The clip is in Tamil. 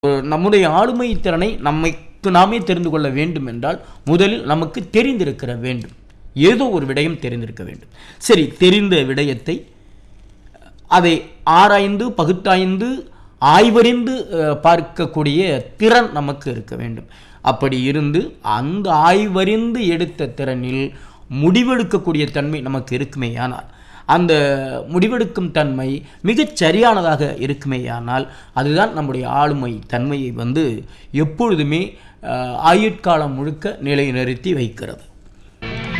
நம்முடைய ஆளுமை திறனை நம்மைக்கு நாமே தெரிந்து கொள்ள வேண்டும் என்றால் முதலில் நமக்கு தெரிந்திருக்கிற வேண்டும் ஏதோ ஒரு விடயம் தெரிந்திருக்க வேண்டும் சரி தெரிந்த விடயத்தை அதை ஆராய்ந்து பகுத்தாய்ந்து ஆய்வறிந்து அஹ், பார்க்கக்கூடிய திறன் நமக்கு இருக்க வேண்டும் அப்படி இருந்து அந்த ஆய்வறிந்து எடுத்த திறனில் முடிவெடுக்கக்கூடிய தன்மை நமக்கு இருக்குமேயானால் அந்த முடிவெடுக்கும் தன்மை மிகச் சரியானதாக இருக்குமேயானால் அதுதான் நம்முடைய ஆளுமை தன்மையை வந்து எப்பொழுதுமே அஹ், ஆயுட்காலம் முழுக்க நிலைநிறுத்தி வைக்கிறது